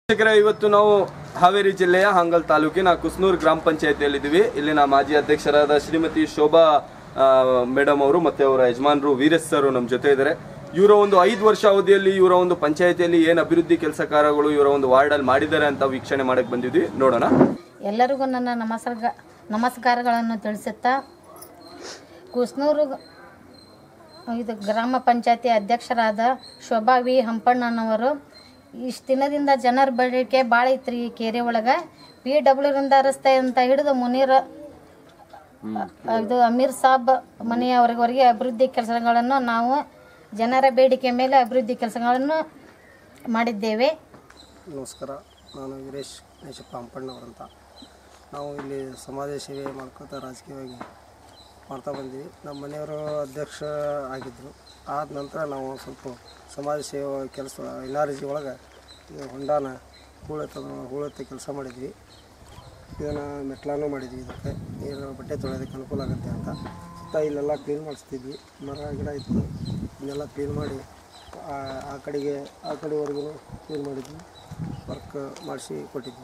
ವೀಕ್ಷಕರೇ, ಇವತ್ತು ನಾವು ಹಾವೇರಿ ಜಿಲ್ಲೆಯ ಹಾಂಗಲ್ ತಾಲೂಕಿನ ಕುಸ್ನೂರ್ ಗ್ರಾಮ ಪಂಚಾಯತಿಯಲ್ಲಿದ್ದೀವಿ ಇಲ್ಲಿನ ಮಾಜಿ ಅಧ್ಯಕ್ಷರಾದ ಶ್ರೀಮತಿ ಶೋಭಾ ಆ, ಮೇಡಮ್ ಅವರು ಮತ್ತೆ ಅವರ ಯಜಮಾನರು ವೀರೇಶ್ ಸರ್ ನಮ್ಮ ಜೊತೆ ಇದ್ದಾರೆ ಇವರ ಒಂದು ಐದು ವರ್ಷ ಅವಧಿಯಲ್ಲಿ ಇವರ ಒಂದು ಪಂಚಾಯತಿಯಲ್ಲಿ ಏನು ಅಭಿವೃದ್ಧಿ ಕೆಲಸ ಕಾರ್ಯಗಳು ಇವರ ಒಂದು ವಾರ್ಡಲ್ಲಿ ಮಾಡಿದ್ದಾರೆ ಅಂತ ವೀಕ್ಷಣೆ ಮಾಡಕ್ ಬಂದಿದ್ವಿ ನೋಡೋಣ ಎಲ್ಲರಿಗೂ ನನ್ನ ನಮಸ್ಕಾರ ನಮಸ್ಕಾರಗಳನ್ನು ತಿಳಿಸುತ್ತಾ ಕುಸ್ನೂರು ಇದು ಗ್ರಾಮ ಪಂಚಾಯತಿ ಅಧ್ಯಕ್ಷರಾದ ಶೋಭಾ ವಿ ಹಂಪಣ್ಣನವರು ಇಷ್ಟು ದಿನದಿಂದ ಜನರ ಬೇಡಿಕೆ ಭಾಳ ಐತ್ರಿ ಈ ಕೇರೆ ಒಳಗೆ ಪಿ ಡಬ್ಲ್ಯೂರಿಂದ ರಸ್ತೆ ಅಂತ ಹಿಡಿದು ಮುನೀರ್ ಇದು ಅಮೀರ್ ಸಾಬ್ ಮನೆಯವರೆವರೆಗೆ ಅಭಿವೃದ್ಧಿ ಕೆಲಸಗಳನ್ನು ನಾವು ಜನರ ಬೇಡಿಕೆ ಮೇಲೆ ಅಭಿವೃದ್ಧಿ ಕೆಲಸಗಳನ್ನು ಮಾಡಿದ್ದೇವೆ ನಮಸ್ಕಾರ ನಾನು ವೀರೇಶ್ ಗಣೇಶಪ್ಪ ಹಂಪಣ್ಣವರಂತ ನಾವು ಇಲ್ಲಿ ಸಮಾಜ ಸೇವೆ ಮಾಡ್ಕೊತಾ ರಾಜಕೀಯವಾಗಿ ಮಾಡ್ತಾ ಬಂದ್ವಿ ನಮ್ಮ ಮನೆಯವರು ಅಧ್ಯಕ್ಷ ಆಗಿದ್ದರು ಆದ ನಂತರ ನಾವು ಸ್ವಲ್ಪ ಸಮಾಜ ಸೇವೆ ಕೆಲಸ ಎನ್ ಒಳಗೆ ಇದು ಹೊಂಡಾನ ಹೂಳೆತ್ತ ಹೂಳೆತ್ತ ಕೆಲಸ ಮಾಡಿದ್ವಿ ಇದನ್ನು ಮೆಟ್ಲಾನು ಮಾಡಿದ್ವಿ ಇದಕ್ಕೆ ನೀರು ಬಟ್ಟೆ ತೊಳೆಯೋದಕ್ಕೆ ಅನುಕೂಲ ಆಗುತ್ತೆ ಅಂತ ಸುತ್ತ ಇಲ್ಲೆಲ್ಲ ಕ್ಲೀನ್ ಮಾಡಿಸ್ತಿದ್ವಿ ಮರ ಗಿಡ ಇತ್ತು ಇದನ್ನೆಲ್ಲ ಕ್ಲೀನ್ ಮಾಡಿ ಆ ಆ ಕಡೆಗೆ ಆ ಕಡೆವರೆಗೂ ಕ್ಲೀನ್ ಮಾಡಿದ್ವಿ ವರ್ಕ್ ಮಾಡಿಸಿ ಕೊಟ್ಟಿದ್ವಿ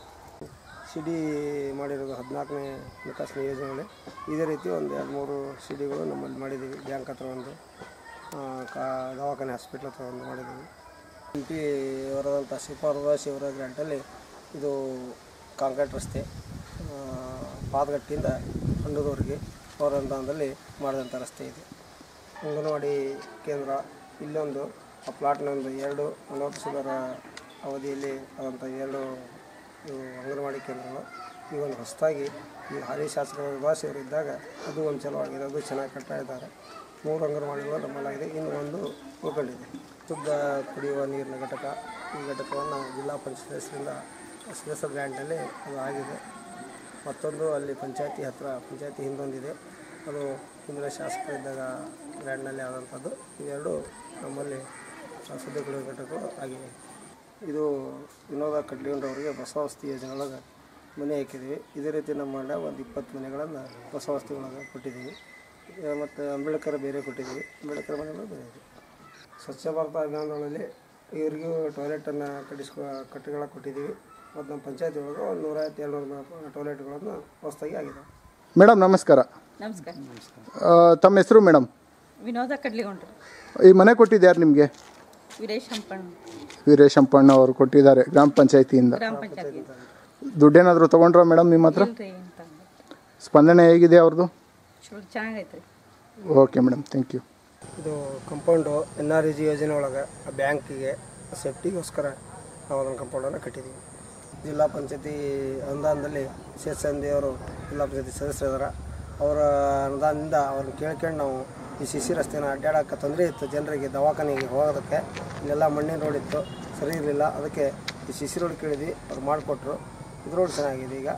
ಸಿಡಿ ಮಾಡಿರೋದು ಹದಿನಾಲ್ಕನೇ ಹಣಕಾಸಿನ ಯೋಜನೆಗಳು ಇದೇ ರೀತಿ ಒಂದು ಎರಡು ಮೂರು ಸಿಡಿಗಳು ನಮ್ಮಲ್ಲಿ ಮಾಡಿದ್ದೀವಿ ಬ್ಯಾಂಕ್ ಹತ್ರ ಒಂದು ಆ, ಕಾ ದವಾಖಾನೆ ಹಾಸ್ಪಿಟ್ಲ್ ಹತ್ರ ಒಂದು ಮಾಡಿದ್ದೀವಿ ಎಂ ಪಿ ಅವರಾದಂಥ ಶಿಫಾರದ ಶಿವರ ಗ್ರಾಂಟಲ್ಲಿ ಇದು ಕಾಂಕ್ರೀಟ್ ರಸ್ತೆ ಆ, ಪಾದಗಟ್ಟಿಯಿಂದ ಹೊಂಡದವರೆಗೆ ಅವರ ಅನುದಾನದಲ್ಲಿ ಮಾಡಿದಂಥ ರಸ್ತೆ ಇದೆ ಅಂಗನವಾಡಿ ಕೇಂದ್ರ ಇಲ್ಲೊಂದು ಆ ಪ್ಲಾಟ್ನ ಒಂದು ಎರಡು ನಲವತ್ತು ಸಾವಿರ ಅವಧಿಯಲ್ಲಿ ಆದಂಥ ಎರಡು ಇವು ಅಂಗನವಾಡಿ ಕೇಂದ್ರಗಳು ಈಗ ಒಂದು ಹೊಸದಾಗಿ ಈ ಹಾಲಿ ಶಾಸಕರ ನಿವಾಸಿಯವರು ಇದ್ದಾಗ ಅದು ಒಂದು ಚಲೋ ಆಗಿದೆ ಅದು ಚೆನ್ನಾಗಿ ಕಟ್ತಾ ಇದ್ದಾರೆ ಮೂರು ಅಂಗನವಾಡಿಗಳು ನಮ್ಮಲ್ಲಾಗಿದೆ ಇನ್ನು ಒಂದು ಉಳ್ಕೊಂಡಿದೆ ಶುದ್ಧ ಕುಡಿಯುವ ನೀರಿನ ಘಟಕ ಈ ಘಟಕವನ್ನು ಜಿಲ್ಲಾ ಪಂಚಾಯತ್ ಹೆಸರಿಂದ ಸದಸ್ಯ ಗ್ರ್ಯಾಂಟಲ್ಲಿ ಅದು ಆಗಿದೆ ಮತ್ತೊಂದು ಅಲ್ಲಿ ಪಂಚಾಯತಿ ಹತ್ರ ಪಂಚಾಯತಿ ಹಿಂದೊಂದಿದೆ ಅದು ಹಿಂದಿನ ಶಾಸಕರಿದ್ದಾಗ ಗ್ರ್ಯಾಂಡ್ನಲ್ಲಿ ಆದಂಥದ್ದು ಇವೆರಡು ನಮ್ಮಲ್ಲಿ ಸದ್ಯ ಕುಡಿಯುವ ಘಟಕಗಳು ಆಗಿವೆ ಇದು ವಿನೋದ ಕಡ್ಲಿಗೊಂಡವರಿಗೆ ಬಸವಸ್ತಿ ಯೋಜನೆ ಒಳಗೆ ಮನೆ ಹಾಕಿದ್ದೀವಿ ಇದೇ ರೀತಿ ನಮ್ಮ ಮಂಡ್ಯ ಒಂದು ಇಪ್ಪತ್ತು ಮನೆಗಳನ್ನು ಬಸವಸ್ತಿ ಒಳಗೆ ಕೊಟ್ಟಿದ್ದೀವಿ ಮತ್ತು ಅಂಬೇಡ್ಕರ್ ಬೇರೆ ಕೊಟ್ಟಿದ್ದೀವಿ ಅಂಬೇಡ್ಕರ್ ಮನೆಗಳು ಬೇರೆ ಇದೆ ಸ್ವಚ್ಛ ಭಾರತ ಅಭಿಯಾನದಲ್ಲಿ ಇವರಿಗೂ ಟಾಯ್ಲೆಟನ್ನು ಕಟ್ಟಿಸ್ಕೊ ಕಟ್ಟಿಗಳ ಕೊಟ್ಟಿದ್ದೀವಿ ಮತ್ತು ನಮ್ಮ ಪಂಚಾಯತಿ ಒಳಗೆ ಒಂದು ನೂರೈವತ್ತು ಎರಡು ಟಾಯ್ಲೆಟ್ಗಳನ್ನು ಹೊಸದಾಗಿ ಆಗಿದೆ ಮೇಡಮ್ ನಮಸ್ಕಾರ ನಮಸ್ಕಾರ ಆ, ತಮ್ಮ ಹೆಸರು ಮೇಡಮ್ ವಿನೋದ ಕಡ್ಲಿಗೊಂಡ್ರು ಈ ಮನೆ ಕೊಟ್ಟಿದ್ದು ನಿಮಗೆ ವೀರೇಶ್ ಹಂಪಣ್ಣ ವೀರೇಶ್ ಹಂಪಣ್ಣ ಅವರು ಕೊಟ್ಟಿದ್ದಾರೆ ಗ್ರಾಮ ಪಂಚಾಯತಿಯಿಂದ ಗ್ರಾಮ ಪಂಚಾಯತಿ ದುಡ್ಡೇನಾದರೂ ತೊಗೊಂಡ್ರಾ ಮೇಡಮ್ ನಿಮ್ಮ ಹತ್ರ ಇಲ್ರಿ ಅಂತ ಸ್ಪಂದನೆ ಹೇಗಿದೆ ಅವ್ರದ್ದು ಚಲೋ ಚೆನ್ನಾಗೈತ್ರಿ ಓಕೆ ಮೇಡಮ್ ಥ್ಯಾಂಕ್ ಯು ಇದು compound N R E G ಯೋಜನೆ ಒಳಗೆ ಬ್ಯಾಂಕಿಗೆ ಸೇಫ್ಟಿಗೋಸ್ಕರ ನಾವು ಅದನ್ನು ಕಂಪೌಂಡನ್ನು ಕಟ್ಟಿದ್ದೀವಿ ಜಿಲ್ಲಾ ಪಂಚಾಯತಿ ಅನುದಾನದಲ್ಲಿ ಶೇಷಂದಿ ಅವರು ಜಿಲ್ಲಾ ಪಂಚಾಯತಿ ಸದಸ್ಯರಿದ್ದಾರೆ ಅವರ ಅನುದಾನದಿಂದ ಅವ್ರನ್ನ ಕೇಳ್ಕೊಂಡು ನಾವು ಈ ಸಿ ಸಿ ರಸ್ತೆನ ಅಡ್ಡಾಡೋಕ್ಕೆ ತೊಂದರೆ ಇತ್ತು ಜನರಿಗೆ ದವಾಖಾನೆಗೆ ಹೋಗೋದಕ್ಕೆ ಇಲ್ಲೆಲ್ಲ ಮಣ್ಣಿನ ರೋಡ್ ಇತ್ತು ಸರಿ ಇರಲಿಲ್ಲ ಅದಕ್ಕೆ ಈ ಸಿ ಸಿ ರೋಡ್ ಕೇಳಿದ್ವಿ ಅವ್ರು ಮಾಡಿಕೊಟ್ರು ಇದು ರೋಡ್ ಚೆನ್ನಾಗಿದೆ ಈಗ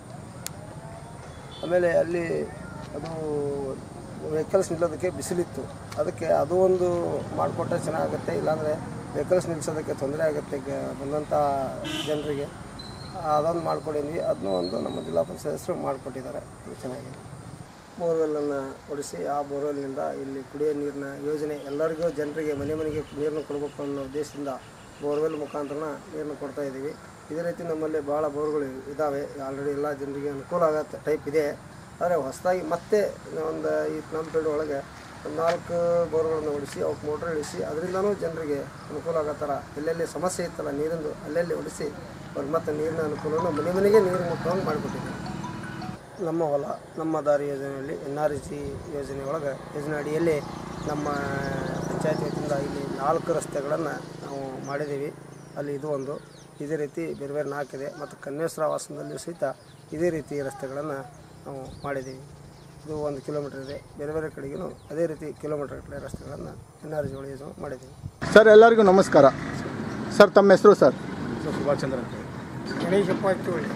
ಆಮೇಲೆ ಅಲ್ಲಿ ಅದು ವೆಹಿಕಲ್ಸ್ ನಿಲ್ಲೋದಕ್ಕೆ ಬಿಸಿಲಿತ್ತು ಅದಕ್ಕೆ ಅದು ಒಂದು ಮಾಡಿಕೊಟ್ರೆ ಚೆನ್ನಾಗುತ್ತೆ ಇಲ್ಲಾಂದರೆ ವೆಹಿಕಲ್ಸ್ ನಿಲ್ಲಿಸೋದಕ್ಕೆ ತೊಂದರೆ ಆಗುತ್ತೆ ಗ- ಬಂದಂಥ ಜನರಿಗೆ ಅದೊಂದು ಮಾಡ್ಕೊಂಡಿದ್ವಿ ಅದನ್ನೂ ಒಂದು ನಮ್ಮ ಜಿಲ್ಲಾ ಪಂಚಾಯತ್ ಸದಸ್ಯರು ಮಾಡಿಕೊಟ್ಟಿದ್ದಾರೆ ಅದು ಚೆನ್ನಾಗಿದೆ ಬೋರ್ವೆಲ್ಲನ್ನು ಹೊಡಿಸಿ ಆ ಬೋರ್ವೆಲ್ನಿಂದ ಇಲ್ಲಿ ಕುಡಿಯೋ ನೀರಿನ ಯೋಜನೆ ಎಲ್ಲರಿಗೂ ಜನರಿಗೆ ಮನೆ ಮನೆಗೆ ನೀರನ್ನು ಕೊಡಬೇಕು ಅನ್ನೋ ಉದ್ದೇಶದಿಂದ ಬೋರ್ವೆಲ್ ಮುಖಾಂತರ ನೀರನ್ನು ಕೊಡ್ತಾ ಇದ್ದೀವಿ ಇದೇ ರೀತಿ ನಮ್ಮಲ್ಲಿ ಭಾಳ ಬೋರ್ಗಳು ಇದ್ದಾವೆ ಆಲ್ರೆಡಿ ಎಲ್ಲ ಜನರಿಗೆ ಅನುಕೂಲ ಆಗೋ ಟೈಪ್ ಇದೆ ಆದರೆ ಹೊಸದಾಗಿ ಮತ್ತೆ ಒಂದು ಈ ನಮ್ಮ ಪೀಡ್ ಒಳಗೆ ಒಂದು ನಾಲ್ಕು ಬೋರ್ಗಳನ್ನು ಹೊಡಿಸಿ ಅವಕ್ಕೆ ಮೋಟ್ರ್ ಇಳಿಸಿ ಅದರಿಂದನೂ ಜನರಿಗೆ ಅನುಕೂಲ ಆಗೋ ಥರ ಎಲ್ಲೆಲ್ಲಿ ಸಮಸ್ಯೆ ಇತ್ತಲ್ಲ ನೀರಿಂದು ಅಲ್ಲೆಲ್ಲಿ ಹೊಡಿಸಿ ಅವ್ರಿಗೆ ಮತ್ತೆ ನೀರಿನ ಅನುಕೂಲವನ್ನು ಮನೆ ಮನೆಗೆ ನೀರು ಮುಟ್ಟುವಂಗೆ ಮಾಡಿಕೊಟ್ಟಿದ್ದೀವಿ ನಮ್ಮ ಹೊಲ ನಮ್ಮ ದಾರಿ ಯೋಜನೆಯಲ್ಲಿ ಎನ್ ಆರ್ ಜಿ ಯೋಜನೆ ಒಳಗೆ ಯೋಜನೆ ಅಡಿಯಲ್ಲಿ ನಮ್ಮ ಪಂಚಾಯತ್ ವತಿಯಿಂದ ಇಲ್ಲಿ ನಾಲ್ಕು ರಸ್ತೆಗಳನ್ನು ನಾವು ಮಾಡಿದ್ದೀವಿ ಅಲ್ಲಿ ಇದು ಒಂದು ಇದೇ ರೀತಿ ಬೇರೆ ಬೇರೆ ನಾಲ್ಕಿದೆ ಮತ್ತು ಕನ್ನೇಶ್ವರ ಆವಾಸದಲ್ಲಿಯೂ ಸಹಿತ ಇದೇ ರೀತಿ ರಸ್ತೆಗಳನ್ನು ನಾವು ಮಾಡಿದ್ದೀವಿ ಇದು ಒಂದು ಕಿಲೋಮೀಟರ್ ಇದೆ ಬೇರೆ ಬೇರೆ ಕಡೆಗೂ ಅದೇ ರೀತಿ ಕಿಲೋಮೀಟರ್ ಗಟ್ಟಲೆ ರಸ್ತೆಗಳನ್ನು ಎನ್ ಆರ್ ಜಿ ಒಳ ಯೋಜನೆ ಮಾಡಿದ್ದೀವಿ ಸರ್ ಎಲ್ಲರಿಗೂ ನಮಸ್ಕಾರ ಸರ್ ತಮ್ಮ ಹೆಸರು ಸರ್ ಸುಭಾಷ್ ಚಂದ್ರ ಗಣೇಶಪ್ಪ ಹಚ್ಚೋಳಿ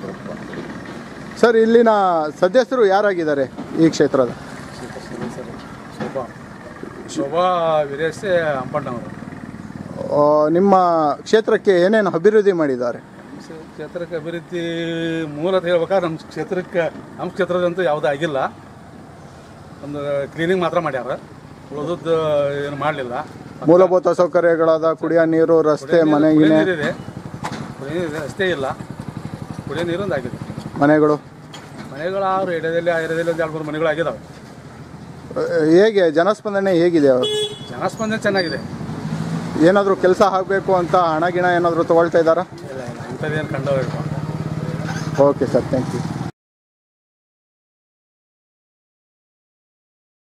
ಸರ್ ಇಲ್ಲಿನ ಸದಸ್ಯರು ಯಾರಾಗಿದ್ದಾರೆ ಈ ಕ್ಷೇತ್ರದ ಶೋಭಾ ಶೋಭಾ ವೀರೇಶ್ ಹಂಪಣ್ಣವರು ಆ, ನಿಮ್ಮ ಕ್ಷೇತ್ರಕ್ಕೆ ಏನೇನು ಅಭಿವೃದ್ಧಿ ಮಾಡಿದ್ದಾರೆ ಕ್ಷೇತ್ರಕ್ಕೆ ಅಭಿವೃದ್ಧಿ ಮೂಲತಃ ಹೇಳ್ಬೇಕಾದ್ರೆ ನಮ್ಮ ಕ್ಷೇತ್ರಕ್ಕೆ ನಮ್ಮ ಕ್ಷೇತ್ರದಂತೂ ಯಾವುದೂ ಆಗಿಲ್ಲ ಒಂದು ಕ್ಲೀನಿಂಗ್ ಮಾತ್ರ ಮಾಡ್ಯಾರ ಉಳಿದದ್ದು ಏನು ಮಾಡಲಿಲ್ಲ ಮೂಲಭೂತ ಸೌಕರ್ಯಗಳಾದ ಕುಡಿಯೋ ನೀರು ರಸ್ತೆ ಮನೆ ಗಿನೆ ಇದೆ ಕುಡಿಯೋ ನೀರು ಅಷ್ಟೇ ಇಲ್ಲ ಕುಡಿಯೋ ನೀರೊಂದು ಆಗಿದೆ ಮನೆಗಳು ಮನೆಗಳು ಆರು ಏರಿಯಾದಲ್ಲಿ ಆ ಏರಿಯಾದಲ್ಲಿ ಒಂದು ಎರಡು ಮೂರು ಮನೆಗಳು ಆಗಿದಾವೆ ಆ, ಹೇಗೆ ಜನಸ್ಪಂದನೆ ಹೇಗಿದೆ ಜನಸ್ಪಂದನೆ ಚೆನ್ನಾಗಿದೆ ಏನಾದರೂ ಕೆಲಸ ಆಗಬೇಕು ಅಂತ ಹಣ ಗಿಣ ಏನಾದರೂ ತಗೊಳ್ತಾ ಇದ್ದಾರಾ ಇಲ್ಲ ಇಲ್ಲ ಅಂಥದ್ದೇನು ಕಂಡು ಓಕೆ ಸರ್ ಥ್ಯಾಂಕ್ ಯು